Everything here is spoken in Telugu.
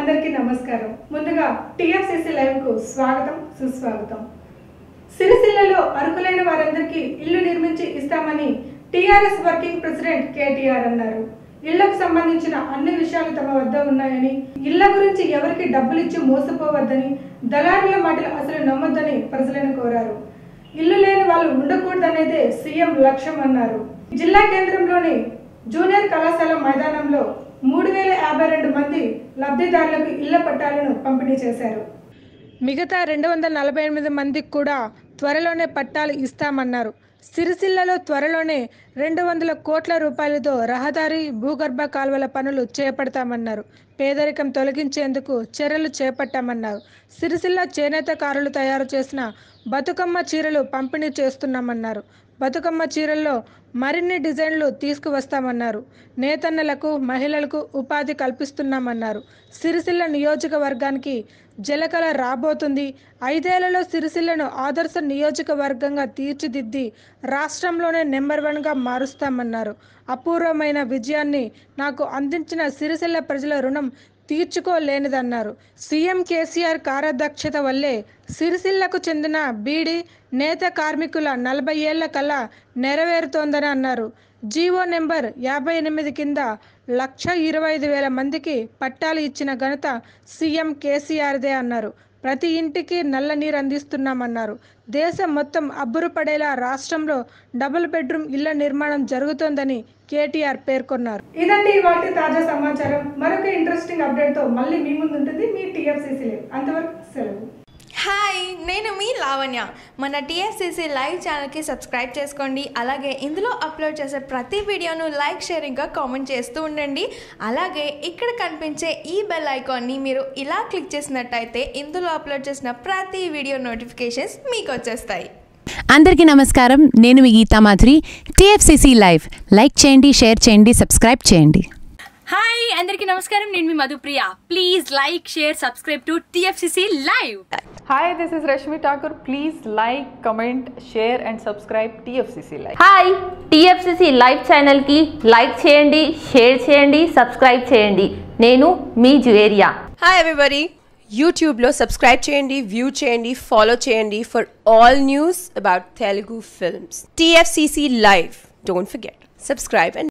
అందరికీ నమస్కారం ముందుగా టిఎఫ్సిసి లైవ్ కు స్వాగతం సుస్వాగతం సిరిసిల్లలో అర్హులైన వారందరికీ ఇల్లు నిర్మించి ఇస్తామని టిఆర్ఎస్ వర్కింగ్ ప్రెసిడెంట్ కేటీఆర్ అన్నారు ఇళ్లకు సంబంధించిన అన్ని విషయాలు తమ వద్ద ఉన్నాయని ఇళ్ల గురించి ఎవరికి డబ్బులు ఇచ్చి మోసపోవద్దని దళారుల మాటలు అసలు నమ్మొద్దని ప్రజలను కోరారు ఇల్లు లేని వాళ్ళు ఉండకూడదనేదే సీఎం లక్ష్యం అన్నారు జిల్లా కేంద్రంలోని జూనియర్ కళాశాల మైదానంలో మూడు వేల యాభై రెండు మంది లబ్ధిదారులకు ఇళ్ల పట్టాలను పంపిణీ చేశారు మిగతా రెండు వందల నలభై ఎనిమిది మందికి కూడా త్వరలోనే పట్టాలు ఇస్తామన్నారు సిరిసిల్లలో త్వరలోనే రెండు వందల కోట్ల రూపాయలతో రహదారి భూగర్భ కాలువల పనులు చేపడతామన్నారు పేదరికం తొలగించేందుకు చర్యలు చేపట్టామన్నారు సిరిసిల్ల చేనేతకారులు తయారు చేసిన బతుకమ్మ చీరలు పంపిణీ చేస్తున్నామన్నారు బతుకమ్మ చీరల్లో మరిన్ని డిజైన్లు తీసుకువస్తామన్నారు నేతన్నలకు మహిళలకు ఉపాధి కల్పిస్తున్నామన్నారు సిరిసిల్ల నియోజకవర్గానికి జలకళ రాబోతుంది ఐదేళ్లలో సిరిసిల్లను ఆదర్శ నియోజకవర్గంగా తీర్చిదిద్ది రాష్ట్రంలోనే నెంబర్ వన్గా మారుస్తామన్నారు అపూర్వమైన విజయాన్ని నాకు అందించిన సిరిసిల్ల ప్రజల రుణం తీర్చుకోలేనిదన్నారు సీఎం కేసీఆర్ కార్యదక్షత వల్లే సిరిసిల్లకు చెందిన బీడీ నేత కార్మికుల నలభై ఏళ్ల కళ నెరవేరుతోందని అన్నారు జీవో నెంబర్ యాభై ఎనిమిది కింద లక్ష ఇరవై ఐదు వేల మందికి పట్టాలు ఇచ్చిన ఘనత సీఎం కేసీఆర్దే అన్నారు ప్రతి ఇంటికి నల్ల నీరు అందిస్తున్నామన్నారు దేశం మొత్తం అబ్బురుపడేలా రాష్ట్రంలో డబుల్ బెడ్రూమ్ ఇళ్ల నిర్మాణం జరుగుతోందని కేటీఆర్ పేర్కొన్నారు ఇదండి వాటి తాజా సమాచారం మరొక ఇంట్రెస్టింగ్ అప్డేట్ తో మళ్ళీ మీ ముందు ఉంటుంది మీ టీఎఫ్సీసీ అంతవరకు సెలవు హాయ్ నేను మీ లావణ్య మన టీఎస్సీసీ లైవ్ ఛానల్కి సబ్స్క్రైబ్ చేసుకోండి అలాగే ఇందులో అప్లోడ్ చేసే ప్రతి వీడియోను లైక్ షేరింగ్గా కామెంట్ చేస్తూ ఉండండి అలాగే ఇక్కడ కనిపించే ఈ బెల్ ఐకాన్ని మీరు ఇలా క్లిక్ చేసినట్టయితే ఇందులో అప్లోడ్ చేసిన ప్రతి వీడియో నోటిఫికేషన్స్ మీకు వచ్చేస్తాయి అందరికీ నమస్కారం నేను మీ Geetha Madhuri TFCC live like చేయండి షేర్ చేయండి సబ్స్క్రైబ్ చేయండి హాయ్ అందరికీ నమస్కారం నేను మీ Madhupriya please like share subscribe to TFCC live Hi, this is Rashmi Thakur. Please like, comment, share, and subscribe TFCC Live. Hi TFCC live ఛానల్కి లైక్ చేయండి షేర్ చేయండి సబ్స్క్రైబ్ చేయండి నేను మీ జువేరియా హాయ్ ఎవ్రీబడి యూట్యూబ్లో సబ్స్క్రైబ్ చేయండి వ్యూ చేయండి ఫాలో చేయండి for all news about Telugu films TFCC live don't forget subscribe and